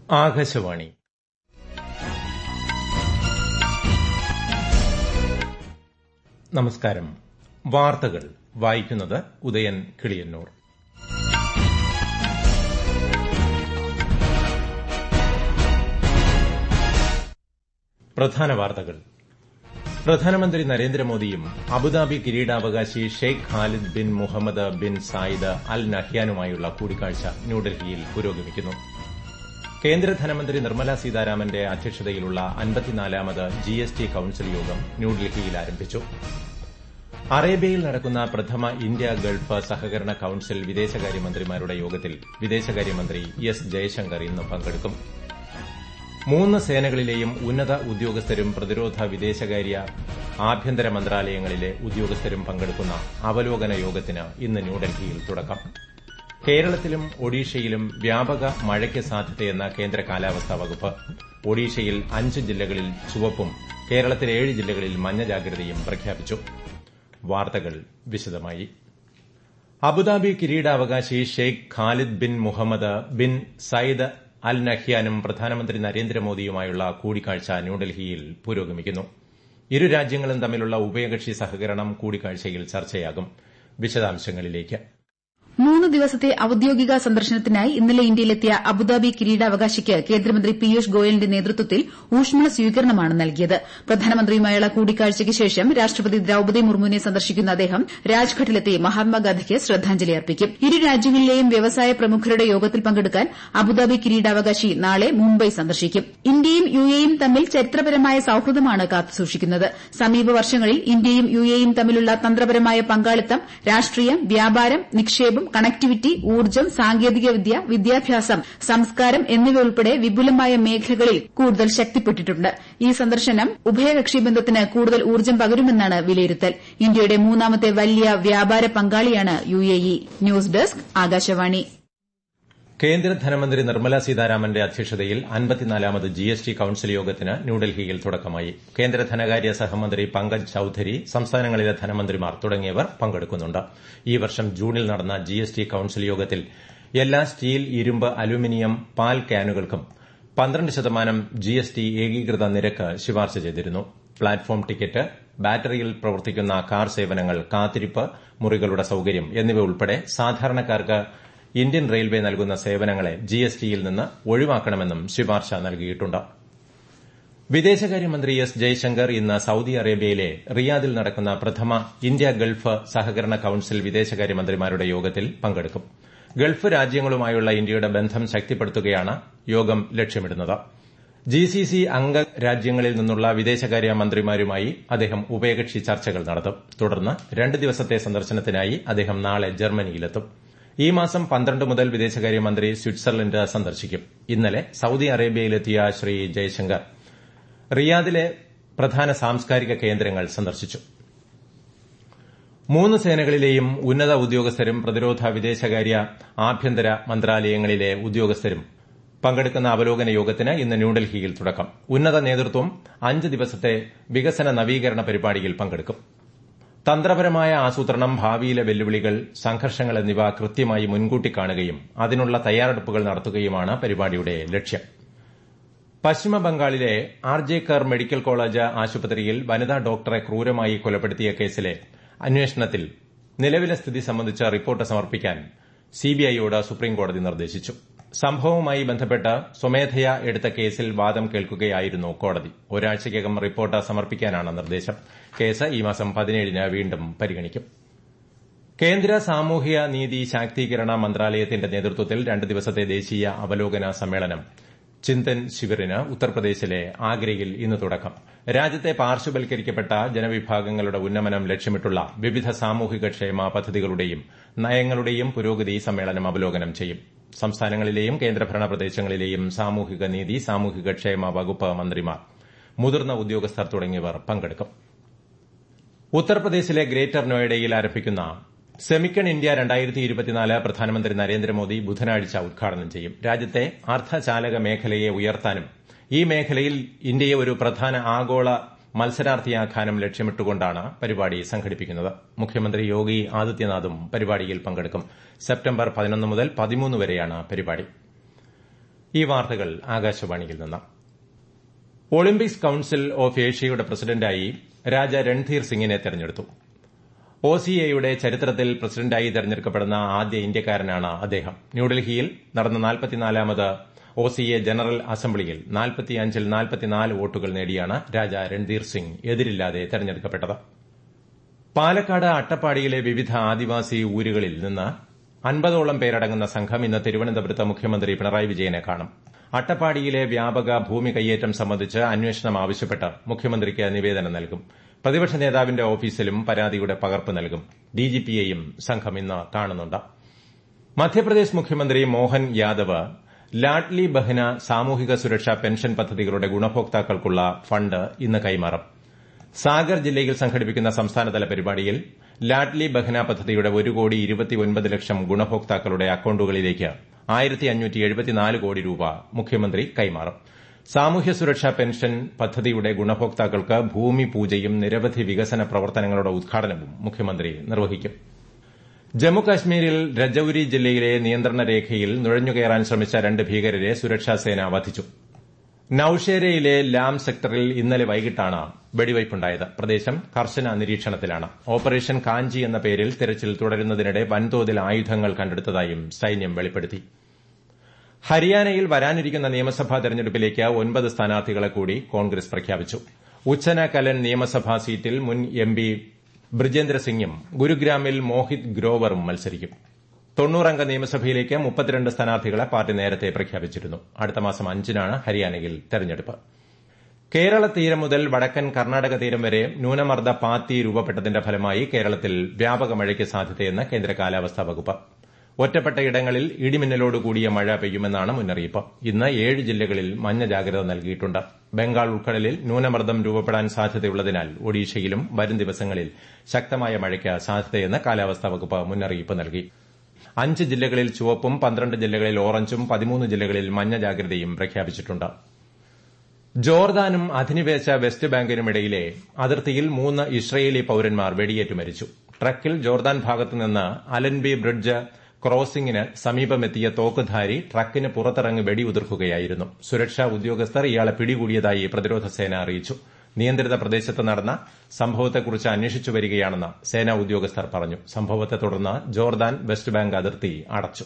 ആകാശവാണി നമസ്കാരം വാർത്തകൾ വായിക്കുന്നത് ഉദയൻ കിളിയന്നൂർ പ്രധാന വാർത്തകൾ പ്രധാനമന്ത്രി നരേന്ദ്രമോദിയും അബുദാബി കിരീടാവകാശി Sheikh Khalid bin Mohammed bin Zayed Al നഹ്യാനുമായുള്ള കൂടിക്കാഴ്ച ന്യൂഡൽഹിയിൽ പുരോഗമിക്കുന്നു കേന്ദ്ര ധനമന്ത്രി നിർമ്മല സീതാരാമന്റെ അധ്യക്ഷതയിലുള്ള അൻപത്തിനാലാമത് ജിഎസ്ടി കൌൺസിൽ യോഗം ന്യൂഡൽഹിയിൽ ആരംഭിച്ചു അറേബ്യയിൽ നടക്കുന്ന പ്രഥമ ഇന്ത്യ ഗൾഫ് സഹകരണ കൌൺസിൽ വിദേശകാര്യമന്ത്രിമാരുടെ യോഗത്തിൽ വിദേശകാര്യമന്ത്രി എസ് ജയശങ്കർ ഇന്ന് പങ്കെടുക്കും മൂന്ന് സേനകളിലെയും ഉന്നത ഉദ്യോഗസ്ഥരും പ്രതിരോധ വിദേശകാര്യ ആഭ്യന്തര മന്ത്രാലയങ്ങളിലെ ഉദ്യോഗസ്ഥരും പങ്കെടുക്കുന്ന അവലോകന യോഗത്തിന് ഇന്ന് ന്യൂഡൽഹിയിൽ തുടക്കം കേരളത്തിലും ഒഡീഷയിലും വ്യാപക മഴയ്ക്ക് സാധ്യതയെന്ന കേന്ദ്ര കാലാവസ്ഥാ വകുപ്പ് ഒഡീഷയിൽ അഞ്ച് ജില്ലകളിൽ ചുവപ്പും കേരളത്തിൽ ഏഴ് ജില്ലകളിൽ മഞ്ഞ ജാഗ്രതയും പ്രഖ്യാപിച്ചു വാർത്തകൾ വിശദമായി അബുദാബി കിരീടാവകാശി Sheikh Khalid bin Mohammed bin Sayyid Al നഹ്യാനും പ്രധാനമന്ത്രി നരേന്ദ്രമോദിയുമായുള്ള കൂടിക്കാഴ്ച ന്യൂഡൽഹിയിൽ പുരോഗമിക്കുന്നു ഇരു രാജ്യങ്ങളും തമ്മിലുള്ള ഉഭയകക്ഷി സഹകരണം കൂടിക്കാഴ്ചയിൽ ചർച്ചയാകും വിശദാംശങ്ങളിലേക്ക് മൂന്ന് ദിവസത്തെ ഔദ്യോഗിക സന്ദർശനത്തിനായി ഇന്നലെ ഇന്ത്യയിലെത്തിയ അബുദാബി കിരീടാവകാശിക്ക് കേന്ദ്രമന്ത്രി പീയൂഷ് ഗോയലിന്റെ നേതൃത്വത്തിൽ ഊഷ്മള സ്വീകരണമാണ് നൽകിയത് പ്രധാനമന്ത്രിയുമായുള്ള കൂടിക്കാഴ്ചയ്ക്ക് ശേഷം രാഷ്ട്രപതി ദ്രൌപദി മുർമുവിനെ സന്ദർശിക്കുന്ന അദ്ദേഹം രാജ്ഘട്ടിലെത്തി മഹാത്മാഗാന്ധിക്ക് ശ്രദ്ധാഞ്ജലി അർപ്പിക്കും ഇരു രാജ്യങ്ങളിലെയും വ്യവസായ പ്രമുഖരുടെ യോഗത്തിൽ പങ്കെടുക്കാൻ അബുദാബി കിരീടാവകാശി നാളെ മുംബൈ സന്ദർശിക്കും ഇന്ത്യയും യുഎഇയും തമ്മിൽ ചരിത്രപരമായ സൌഹൃദമാണ് കാത്തുസൂക്ഷിക്കുന്നത് സമീപ വർഷങ്ങളിൽ ഇന്ത്യയും യുഎഇയും തമ്മിലുള്ള തന്ത്രപരമായ പങ്കാളിത്തം രാഷ്ട്രീയം വ്യാപാരം നിക്ഷേപം കണക്ടിവിറ്റി ഊർജ്ജം സാങ്കേതികവിദ്യ വിദ്യാഭ്യാസം സംസ്കാരം എന്നിവയുൾപ്പെടെ വിപുലമായ മേഖലകളിൽ കൂടുതൽ ശക്തിപ്പെട്ടിട്ടുണ്ട് ഈ സന്ദർശനം ഉഭയകക്ഷി ബന്ധത്തിന് കൂടുതൽ ഊർജ്ജം പകരുമെന്നാണ് വിലയിരുത്തൽ ഇന്ത്യയുടെ മൂന്നാമത്തെ വലിയ വ്യാപാര പങ്കാളിയാണ് യുഎഇ ന്യൂസ് ഡെസ്ക് ആകാശവാണി കേന്ദ്ര ധനമന്ത്രി നിർമ്മല സീതാരാമന്റെ അധ്യക്ഷതയിൽ അൻപത്തിനാലാമത് ജിഎസ്ടി കൌൺസിൽ യോഗത്തിന് ന്യൂഡൽഹിയിൽ തുടക്കമായി കേന്ദ്ര ധനകാര്യ സഹമന്ത്രി പങ്കജ് ചൌധരി സംസ്ഥാനങ്ങളിലെ ധനമന്ത്രിമാർ തുടങ്ങിയവർ പങ്കെടുക്കുന്നുണ്ട് ഈ വർഷം ജൂണിൽ നടന്ന ജിഎസ്ടി കൌൺസിൽ യോഗത്തിൽ എല്ലാ സ്റ്റീൽ ഇരുമ്പ് അലുമിനിയം പാൽ ക്യാനുകൾക്കും പന്ത്രണ്ട് ശതമാനം ജിഎസ്ടി ഏകീകൃത നിരക്ക് ശുപാർശ ചെയ്തിരുന്നു പ്ലാറ്റ്ഫോം ടിക്കറ്റ് ബാറ്ററിയിൽ പ്രവർത്തിക്കുന്ന കാർ സേവനങ്ങൾ കാത്തിരിപ്പ് മുറികളുടെ സൌകര്യം എന്നിവ ഉൾപ്പെടെ സാധാരണക്കാർക്ക് ഇന്ത്യൻ റെയിൽവേ നൽകുന്ന സേവനങ്ങളെ ജിഎസ്ടിയിൽ നിന്ന് ഒഴിവാക്കണമെന്നും ശുപാർശ നൽകിയിട്ടുണ്ട് വിദേശകാര്യമന്ത്രി എസ് ജയശങ്കർ ഇന്ന് സൌദി അറേബ്യയിലെ റിയാദിൽ നടക്കുന്ന പ്രഥമ ഇന്ത്യ ഗൾഫ് സഹകരണ കൌൺസിൽ വിദേശകാര്യമന്ത്രിമാരുടെ യോഗത്തിൽ പങ്കെടുക്കും ഗൾഫ് രാജ്യങ്ങളുമായുള്ള ഇന്ത്യയുടെ ബന്ധം ശക്തിപ്പെടുത്തുകയാണ് യോഗം ലക്ഷ്യമിടുന്നത് ജിസിസി അംഗ രാജ്യങ്ങളിൽ നിന്നുള്ള വിദേശകാര്യ മന്ത്രിമാരുമായി അദ്ദേഹം ഉഭയകക്ഷി ചർച്ചകൾ നടത്തും തുടർന്ന് രണ്ട് ദിവസത്തെ സന്ദർശനത്തിനായി അദ്ദേഹം നാളെ ജർമ്മനിയിലെത്തും ഈ മാസം പന്ത്രണ്ട് മുതൽ വിദേശകാര്യമന്ത്രി സ്വിറ്റ്സർലൻഡ് സന്ദർശിക്കും ഇന്നലെ സൌദി അറേബ്യയിലെത്തിയ ശ്രീ ജയശങ്കർ റിയാദിലെ പ്രധാന സാംസ്കാരിക കേന്ദ്രങ്ങൾ സന്ദർശിച്ചു മൂന്ന് സേനകളിലെയും ഉന്നത ഉദ്യോഗസ്ഥരും പ്രതിരോധ വിദേശകാര്യ ആഭ്യന്തര മന്ത്രാലയങ്ങളിലെ ഉദ്യോഗസ്ഥരും പങ്കെടുക്കുന്ന അവലോകന യോഗത്തിന് ഇന്ന് ന്യൂഡൽഹിയിൽ തുടക്കം ഉന്നത നേതൃത്വം അഞ്ച് ദിവസത്തെ വികസന നവീകരണ പരിപാടിയിൽ പങ്കെടുക്കും തന്ത്രപരമായ ആസൂത്രണം ഭാവിയിലെ വെല്ലുവിളികൾ സംഘർഷങ്ങൾ എന്നിവ കൃത്യമായി മുൻകൂട്ടി കാണുകയും അതിനുള്ള തയ്യാറെടുപ്പുകൾ നടത്തുകയുമാണ് പരിപാടിയുടെ ലക്ഷ്യം പശ്ചിമബംഗാളിലെ ആർജേക്കർ മെഡിക്കൽ കോളേജ് ആശുപത്രിയിൽ വനിതാ ഡോക്ടറെ ക്രൂരമായി കൊലപ്പെടുത്തിയ കേസിലെ അന്വേഷണത്തിൽ നിലവിലെ സ്ഥിതി സംബന്ധിച്ച റിപ്പോർട്ട് സമർപ്പിക്കാൻ സിബിഐയോട് സുപ്രീംകോടതി നിർദ്ദേശിച്ചു സംഭവവുമായി ബന്ധപ്പെട്ട് സ്വമേധയാ എടുത്ത കേസിൽ വാദം കേൾക്കുകയായിരുന്നു കോടതി ഒരാഴ്ചയ്ക്കകം റിപ്പോർട്ട് സമർപ്പിക്കാനാണ് നിർദ്ദേശം കേസ് ഈ മാസം പതിനേഴിന് വീണ്ടും പരിഗണിക്കും കേന്ദ്ര സാമൂഹ്യ നീതി ശാക്തീകരണ മന്ത്രാലയത്തിന്റെ നേതൃത്വത്തിൽ രണ്ട് ദിവസത്തെ ദേശീയ അവലോകന സമ്മേളനം ചിന്തൻ ശിബിറിന് ഉത്തർപ്രദേശിലെ ആഗ്രയിൽ ഇന്ന് തുടക്കം രാജ്യത്തെ പാർശ്വവൽക്കരിക്കപ്പെട്ട ജനവിഭാഗങ്ങളുടെ ഉന്നമനം ലക്ഷ്യമിട്ടുള്ള വിവിധ സാമൂഹിക ക്ഷേമ പദ്ധതികളുടെയും നയങ്ങളുടെയും പുരോഗതി സമ്മേളനം അവലോകനം ചെയ്യും സംസ്ഥാനങ്ങളിലെയും കേന്ദ്രഭരണ പ്രദേശങ്ങളിലെയും സാമൂഹിക നീതി സാമൂഹിക ക്ഷേമ വകുപ്പ് മന്ത്രിമാർ മുതിർന്ന ഉദ്യോഗസ്ഥർ തുടങ്ങിയവർ പങ്കെടുക്കും ഉത്തർപ്രദേശിലെ ഗ്രേറ്റർ നോയിഡയിൽ ആരംഭിക്കുന്ന സെമിക്കൺ ഇന്ത്യ രണ്ടായിരത്തി ഇരുപത്തിനാല് പ്രധാനമന്ത്രി നരേന്ദ്രമോദി ബുധനാഴ്ച ഉദ്ഘാടനം ചെയ്യും രാജ്യത്തെ അർദ്ധചാലക മേഖലയെ ഉയർത്താനും ഈ മേഖലയിൽ ഇന്ത്യയെ ഒരു പ്രധാന ആഗോള മത്സരാർത്ഥിയാക്കാനും ലക്ഷ്യമിട്ടുകൊണ്ടാണ് പരിപാടി സംഘടിപ്പിക്കുന്നത് മുഖ്യമന്ത്രി യോഗി ആദിത്യനാഥും പരിപാടിയിൽ പങ്കെടുക്കും സെപ്റ്റംബർ പതിനൊന്ന് മുതൽ പതിമൂന്ന് വരെയാണ് പരിപാടി ഈ വാർത്തകൾ ആകാശവാണിയിൽ നിന്ന് ഒളിമ്പിക്സ് കൌൺസിൽ ഓഫ് ഏഷ്യയുടെ പ്രസിഡന്റായി രാജ രൺധീർ സിംഗിനെ തെരഞ്ഞെടുത്തു ഒസിഎയുടെ ചരിത്രത്തിൽ പ്രസിഡന്റായി തെരഞ്ഞെടുക്കപ്പെടുന്ന ആദ്യ ഇന്ത്യക്കാരനാണ് അദ്ദേഹം ന്യൂഡൽഹിയിൽ നടന്ന നാൽപ്പത്തിനാലാമത് ഒസിഎ ജനറൽ അസംബ്ലിയിൽ നാൽപ്പത്തിയഞ്ചിൽ നാൽപ്പത്തിനാല് വോട്ടുകൾ നേടിയാണ് രാജ രൺധീർ സിംഗ് എതിരില്ലാതെ തെരഞ്ഞെടുക്കപ്പെട്ടത് പാലക്കാട് അട്ടപ്പാടിയിലെ വിവിധ ആദിവാസി ഊരുകളിൽ നിന്ന് അൻപതോളം പേരടങ്ങുന്ന സംഘം ഇന്ന് തിരുവനന്തപുരത്ത് മുഖ്യമന്ത്രി പിണറായി വിജയനെ കാണും അട്ടപ്പാടിയിലെ വ്യാപക ഭൂമി കയ്യേറ്റം സംബന്ധിച്ച് അന്വേഷണം ആവശ്യപ്പെട്ട് മുഖ്യമന്ത്രിക്ക് നിവേദനം നൽകും പ്രതിപക്ഷ നേതാവിന്റെ ഓഫീസിലും പരാതിയുടെ പകർപ്പ് നൽകും ഡിജിപിയെയും സംഘം ഇന്ന് കാണുന്നുണ്ട് മധ്യപ്രദേശ് മുഖ്യമന്ത്രി മോഹൻ യാദവ് ലാഡ്ലി ബഹ്ന സാമൂഹിക സുരക്ഷാ പെൻഷൻ പദ്ധതികളുടെ ഗുണഭോക്താക്കൾക്കുള്ള ഫണ്ട് ഇന്ന് കൈമാറും സാഗർ ജില്ലയിൽ സംഘടിപ്പിക്കുന്ന സംസ്ഥാനതല പരിപാടിയിൽ ലാഡ്ലി ബഹ്ന പദ്ധതിയുടെ ഒരു കോടി ഇരുപത്തിയൊൻപത് ലക്ഷം ഗുണഭോക്താക്കളുടെ അക്കൌണ്ടുകളിലേക്ക് ആയിരത്തി അഞ്ഞൂറ്റി എഴുപത്തിനാല് കോടി രൂപ മുഖ്യമന്ത്രി കൈമാറും സാമൂഹ്യ സുരക്ഷാ പെൻഷൻ പദ്ധതിയുടെ ഗുണഭോക്താക്കൾക്ക് ഭൂമി പൂജയും നിരവധി വികസന പ്രവർത്തനങ്ങളുടെ ഉദ്ഘാടനവും മുഖ്യമന്ത്രി നിർവഹിക്കും ജമ്മുകാശ്മീരിൽ രജൌരി ജില്ലയിലെ നിയന്ത്രണ രേഖയിൽ നുഴഞ്ഞുകയറാൻ ശ്രമിച്ച രണ്ട് ഭീകരരെ സുരക്ഷാസേന വധിച്ചു നൌഷേരയിലെ ലാം സെക്ടറിൽ ഇന്നലെ വൈകിട്ടാണ് വെടിവയ്പുണ്ടായത് പ്രദേശം കർശന നിരീക്ഷണത്തിലാണ് ഓപ്പറേഷൻ കാഞ്ചി എന്ന പേരിൽ തെരച്ചിൽ തുടരുന്നതിനിടെ വൻതോതിൽ ആയുധങ്ങൾ കണ്ടെടുത്തതായും സൈന്യം വെളിപ്പെടുത്തി ഹരിയാനയിൽ വരാനിരിക്കുന്ന നിയമസഭാ തെരഞ്ഞെടുപ്പിലേക്ക് ഒൻപത് സ്ഥാനാർത്ഥികളെ കൂടി കോൺഗ്രസ് പ്രഖ്യാപിച്ചു ഉച്ചന കലൻ നിയമസഭാ സീറ്റിൽ മുൻ എംപി ബ്രിജേന്ദ്ര സിംഗും ഗുരുഗ്രാമിൽ മോഹിത് ഗ്രോവറും മത്സരിക്കും തൊണ്ണൂറംഗ നിയമസഭയിലേക്ക് മുപ്പത്തിരണ്ട് സ്ഥാനാർത്ഥികളെ പാർട്ടി നേരത്തെ പ്രഖ്യാപിച്ചിരുന്നു അടുത്ത മാസം അഞ്ചിനാണ് ഹരിയാനയിൽ തെരഞ്ഞെടുപ്പ് കേരള തീരം മുതൽ വടക്കൻ കർണാടക തീരം വരെ ന്യൂനമർദ്ദ പാത്തി രൂപപ്പെട്ടതിന്റെ ഫലമായി കേരളത്തിൽ വ്യാപക മഴയ്ക്ക് സാധ്യതയെന്ന് കേന്ദ്ര കാലാവസ്ഥാ വകുപ്പ് ഒറ്റപ്പെട്ട ഇടങ്ങളിൽ ഇടിമിന്നലോട് കൂടിയ മഴ പെയ്യുമെന്നാണ് മുന്നറിയിപ്പ് ഇന്ന് ഏഴ് ജില്ലകളിൽ മഞ്ഞ ജാഗ്രത നൽകിയിട്ടുണ്ട് ബംഗാൾ ഉൾക്കടലിൽ ന്യൂനമർദ്ദം രൂപപ്പെടാൻ സാധ്യതയുള്ളതിനാൽ ഒഡീഷയിലും വരും ദിവസങ്ങളിൽ ശക്തമായ മഴയ്ക്ക് സാധ്യതയെന്ന് കാലാവസ്ഥാ വകുപ്പ് മുന്നറിയിപ്പ് നൽകി അഞ്ച് ജില്ലകളിൽ ചുവപ്പും പന്ത്രണ്ട് ജില്ലകളിൽ ഓറഞ്ചും പതിമൂന്ന് ജില്ലകളിൽ മഞ്ഞ ജാഗ്രതയും പ്രഖ്യാപിച്ചിട്ടുണ്ട് ജോർദാനും അധിനിവേശ വെസ്റ്റ് ബാങ്കിനുമിടയിലെ അതിർത്തിയിൽ മൂന്ന് ഇസ്രയേലി പൌരന്മാർ വെടിയേറ്റ് മരിച്ചു ട്രക്കിൽ ജോർദാൻ ഭാഗത്തുനിന്ന് അലൻബി ബ്രിഡ്ജ് ക്രോസിംഗിന് സമീപമെത്തിയ തോക്കുധാരി ട്രക്കിന് പുറത്തിറങ്ങി വെടിയുതിർക്കുകയായിരുന്നു സുരക്ഷാ ഉദ്യോഗസ്ഥർ ഇയാളെ പിടികൂടിയതായി പ്രതിരോധ സേന അറിയിച്ചു നിയന്ത്രിത പ്രദേശത്ത് നടന്ന സംഭവത്തെക്കുറിച്ച് അന്വേഷിച്ചു വരികയാണെന്ന് സേനാ ഉദ്യോഗസ്ഥർ പറഞ്ഞു സംഭവത്തെ തുടർന്ന് ജോർദാൻ വെസ്റ്റ് ബാങ്ക് അതിർത്തി അടച്ചു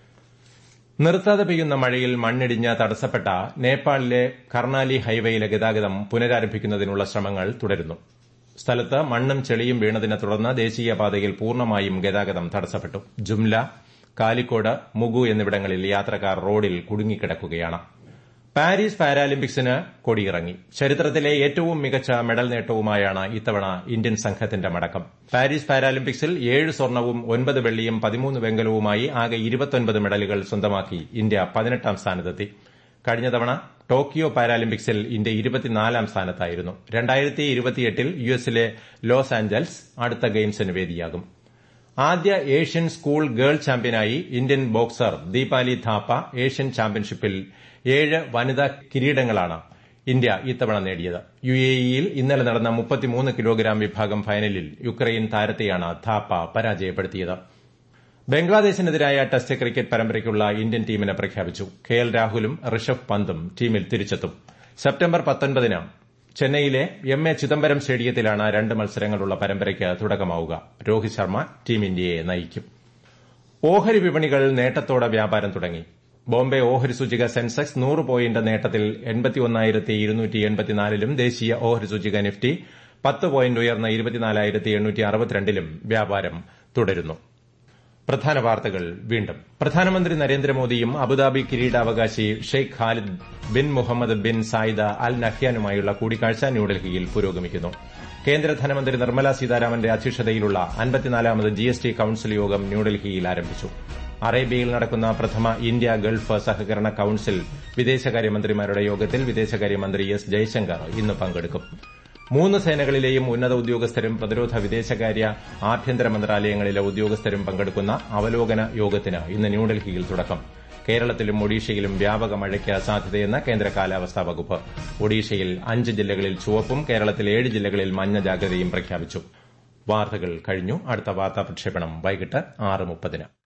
നിർത്താതെ പെയ്യുന്ന മഴയിൽ മണ്ണിടിഞ്ഞ് തടസ്സപ്പെട്ട നേപ്പാളിലെ കർണാലി ഹൈവേയിലെ ഗതാഗതം പുനരാരംഭിക്കുന്നതിനുള്ള ശ്രമങ്ങൾ തുടരുന്നു സ്ഥലത്ത് മണ്ണും ചെളിയും വീണതിനെ തുടർന്ന് ദേശീയപാതയിൽ പൂർണ്ണമായും ഗതാഗതം തടസ്സപ്പെട്ടു ജുംല കാലിക്കോട് മുഗു എന്നിവിടങ്ങളിൽ യാത്രക്കാർ റോഡിൽ കുടുങ്ങിക്കിടക്കുകയാണ് പാരീസ് പാരാലിമ്പിക്സിന് കൊടിയിറങ്ങി ചരിത്രത്തിലെ ഏറ്റവും മികച്ച മെഡൽ നേട്ടവുമായാണ് ഇത്തവണ ഇന്ത്യൻ സംഘത്തിന്റെ മടക്കം പാരീസ് പാരാലിമ്പിക്സിൽ ഏഴ് സ്വർണവും ഒൻപത് വെള്ളിയും പതിമൂന്ന് വെങ്കലവുമായി ആകെ ഇരുപത്തൊൻപത് മെഡലുകൾ സ്വന്തമാക്കി ഇന്ത്യ പതിനെട്ടാം സ്ഥാനത്തെത്തി കഴിഞ്ഞ തവണ ടോക്കിയോ പാരാലിമ്പിക്സിൽ ഇന്ത്യ ഇരുപത്തിനാലാം സ്ഥാനത്തായിരുന്നു രണ്ടായിരത്തി ഇരുപത്തിയെട്ടിൽ യുഎസിലെ ലോസ് ആഞ്ചൽസ് അടുത്ത ഗെയിംസിന് വേദിയാകും ആദ്യ ഏഷ്യൻ സ്കൂൾ ഗേൾ ചാമ്പ്യനായി Indian boxer Deepali Thapa Asian ചാമ്പ്യൻഷിപ്പിൽ ഏഴ് വനിതാ കിരീടങ്ങളാണ് ഇന്ത്യ ഇത്തവണ നേടിയത് യുഎഇയിൽ ഇന്നലെ നടന്ന മുപ്പത്തിമൂന്ന് കിലോഗ്രാം വിഭാഗം ഫൈനലിൽ യുക്രൈൻ താരത്തെയാണ് ഥാപ്പ പരാജയപ്പെടുത്തിയത് ബംഗ്ലാദേശിനെതിരായ ടെസ്റ്റ് ക്രിക്കറ്റ് പരമ്പരയ്ക്കുള്ള ഇന്ത്യൻ ടീമിനെ പ്രഖ്യാപിച്ചു കെ എൽ രാഹുലും ഋഷഭ് പന്തും ടീമിൽ തിരിച്ചെത്തും സെപ്റ്റംബർ പത്തൊൻപതിന് ചെന്നൈയിലെ എം എ ചിദംബരം സ്റ്റേഡിയത്തിലാണ് രണ്ട് മത്സരങ്ങളുള്ള പരമ്പരയ്ക്ക് തുടക്കമാവുക രോഹിത് ശർമ്മ ടീം ഇന്ത്യയെ നയിക്കും ഓഹരി വിപണികൾ നേട്ടത്തോടെ വ്യാപാരം തുടങ്ങി ബോംബെ ഓഹരി സൂചിക സെൻസെക്സ് നൂറ് പോയിന്റ് നേട്ടത്തിൽ എൺപത്തിയൊന്നായിരത്തി ഇരുന്നൂറ്റി എൺപത്തിനാലിലും ദേശീയ ഓഹരി സൂചിക നിഫ്റ്റി പത്ത് പോയിന്റ് ഉയർന്ന ഇരുപത്തിനാലായിരത്തി എണ്ണൂറ്റി അറുപത്തിരണ്ടിലും വ്യാപാരം തുടരുന്നു പ്രധാന വാർത്തകൾ വീണ്ടും പ്രധാനമന്ത്രി നരേന്ദ്രമോദിയും അബുദാബി കിരീടാവകാശി Sheikh Khalid bin Mohammed bin Zayed Al നഹ്യാനുമായുള്ള കൂടിക്കാഴ്ച ന്യൂഡൽഹിയിൽ പുരോഗമിക്കുന്നു കേന്ദ്ര ധനമന്ത്രി നിർമ്മല സീതാരാമന്റെ അധ്യക്ഷതയിലുള്ള അൻപത്തിനാലാമത് ജിഎസ്ടി കൌൺസിൽ യോഗം ന്യൂഡൽഹിയിൽ ആരംഭിച്ചു അറേബ്യയിൽ നടക്കുന്ന പ്രഥമ ഇന്ത്യ ഗൾഫ് സഹകരണ കൌൺസിൽ വിദേശകാര്യമന്ത്രിമാരുടെ യോഗത്തിൽ വിദേശകാര്യമന്ത്രി എസ് ജയശങ്കർ ഇന്ന് പങ്കെടുക്കും മൂന്ന് സേനകളിലെയും ഉന്നത ഉദ്യോഗസ്ഥരും പ്രതിരോധ വിദേശകാര്യ ആഭ്യന്തര മന്ത്രാലയങ്ങളിലെ ഉദ്യോഗസ്ഥരും പങ്കെടുക്കുന്ന അവലോകന യോഗത്തിന് ഇന്ന് ന്യൂഡൽഹിയിൽ തുടക്കം കേരളത്തിലും ഒഡീഷയിലും വ്യാപക മഴയ്ക്ക് സാധ്യതയെന്ന് കേന്ദ്ര കാലാവസ്ഥാ വകുപ്പ് ഒഡീഷയിൽ അഞ്ച് ജില്ലകളിൽ ചുവപ്പും കേരളത്തിൽ ഏഴ് ജില്ലകളിൽ മഞ്ഞ ജാഗ്രതയും പ്രഖ്യാപിച്ചു വാർത്തകൾ കഴിഞ്ഞു അടുത്ത വാർത്താ പ്രക്ഷേപണം വൈകിട്ട് ആറ് മുപ്പതിന്